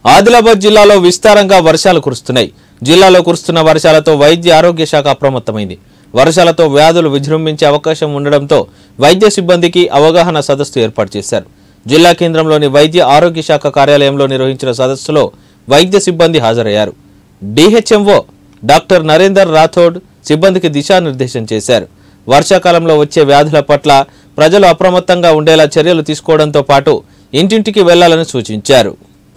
ఆదిలాబాద్ జిల్లాలో విస్తారంగా వర్షాలు కురుస్తున్నాయి జిల్లాలో కురుస్తున్న వర్షాలతో వైద్య ఆరోగ్య శాఖ అప్రమత్తమైంది వర్షాలతో వ్యాధులు విజృంభించే అవకాశం ఉండడంతో వైద్య సిబ్బందికి అవగాహన సదస్సు ఏర్పాటు చేశారు జిల్లా కేంద్రంలోని వైద్య ఆరోగ్య శాఖ కార్యాలయంలో నిర్వహించిన సదస్సులో వైద్య సిబ్బంది హాజరయ్యారు డిహెచ్ఎంఓ డాక్టర్ నరేందర్ రాథోడ్ సిబ్బందికి దిశానిర్దేశం చేశారు వర్షాకాలంలో వచ్చే వ్యాధుల పట్ల ప్రజలు అప్రమత్తంగా ఉండేలా చర్యలు తీసుకోవడంతో పాటు ఇంటింటికి వెళ్లాలని సూచించారు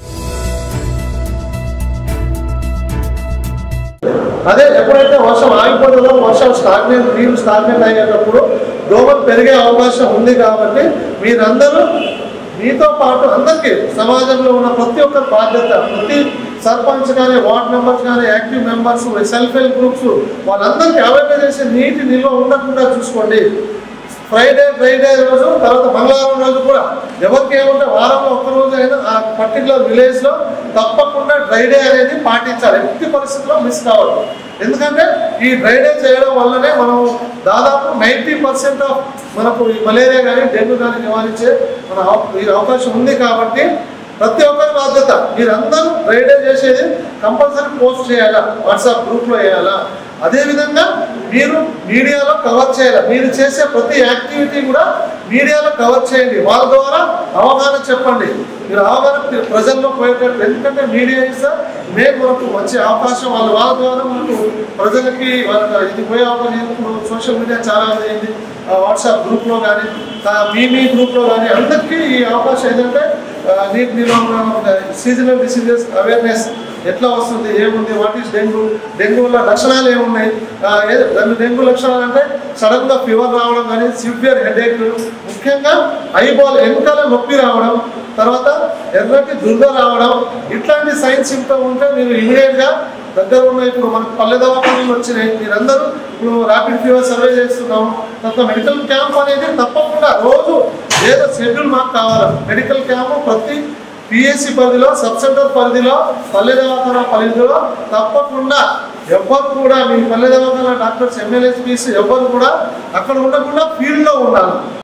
అదే ఎప్పుడైతే వర్షం ఆగిపోతుందో వర్షం స్టాగ్నేట్ నీరు స్టాగ్నేట్ అయ్యేటప్పుడు దోమలు పెరిగే అవకాశం ఉంది కాబట్టి మీరందరూ మీతో పాటు అందరికీ సమాజంలో ఉన్న ప్రతి ఒక్క బాధ్యత ప్రతి సర్పంచ్ కానీ వార్డ్ మెంబర్స్ కానీ active members self help groups వాళ్ళందరికీ అవేర్నెస్ చేసి నీటి నిల్వ ఉండకుండా చూసుకోండి ఫ్రైడే ఫ్రైడే రోజు తర్వాత మంగళవారం రోజు కూడా ఎవరికి ఏముంటే వారంలో ఒక్క రోజు అయినా ఆ పర్టికులర్ విలేజ్ లో తప్పకుండా డ్రై డే అనేది పాటించాలి ఎట్టి పరిస్థితుల్లో మిస్ కావద్దు ఎందుకంటే ఈ డ్రై డే చేయడం వల్లనే మనం దాదాపు నైంటీ పర్సెంట్ ఆఫ్ మనకు ఈ మలేరియా కానీ డెంగ్యూ కానీ నివారించే మన అవ- ఈ అవకాశం ఉంది కాబట్టి ప్రతి ఒక్కరి బాధ్యత మీరందరూ డ్రై డే చేసేది కంపల్సరీ పోస్ట్ చేయాలా వాట్సాప్ గ్రూప్లో వేయాలా అదేవిధంగా మీరు మీడియాలో కవర్ చేయాలి మీరు చేసే ప్రతి యాక్టివిటీ కూడా మీడియాలో కవర్ చేయండి వాళ్ళ ద్వారా అవగాహన చెప్పండి మీరు అవగాహన ప్ర- ప్రజల్లో పోయేటట్టు ఎందుకంటే మీడియా ఇస్తే మేము మనకు వచ్చే అవకాశం వాళ్ళ వాళ్ళ ద్వారా మనకు ప్రజలకి వాళ్ళ ఇది పోయే అవకాశం ఇప్పుడు సోషల్ మీడియా చాలా అయింది వాట్సాప్ గ్రూప్లో కానీ మీ మీ గ్రూప్లో కానీ అందరికీ ఈ అవకాశం ఏంటంటే ఆ, నీటి నిల్వ సీజనల్ డిసీజెస్ అవేర్నెస్ ఎట్లా వస్తుంది ఏముంది వాట్ ఈస్ డెంగ్యూ డెంగ్యూ వల్ల లక్షణాలు ఏమున్నాయి ఆ, ఏ- దాని డెంగ్యూ లక్షణాలు అంటే సడన్ గా ఫీవర్ రావడం కానీ సివియర్ హెడేక్ ముఖ్యంగా ఐబాల్ వెనకాల నొప్పి రావడం తర్వాత ఎర్రటి దురద రావడం ఇట్లాంటి సైన్స్ సిమ్టమ్ ఉంటే మీరు ఇమీడియట్ గా దగ్గర ఉన్న ఇప్పుడు మనకు పల్లె దవాఖానలు వచ్చినాయి మీరందరూ ఇప్పుడు ర్యాపిడ్ ఫీవర్ సర్వే చేస్తున్నాం తర్వాత మెడికల్ క్యాంప్ అనేది తప్పకుండా రోజు ఏదో షెడ్యూల్ మాకు కావాలి మెడికల్ క్యాంప్ ప్రతి పిఎస్సి పరిధిలో సబ్ సెంటర్ పరిధిలో పల్లె దవాఖాన పరిధిలో తప్పకుండా ఎవ్వరు కూడా మీ పల్లె దవాఖాన డాక్టర్స్ ఎమ్మెల్యేస్ పీస్ ఎవ్వరు కూడా అక్కడ ఉండకుండా ఫీల్డ్లో ఉండాలి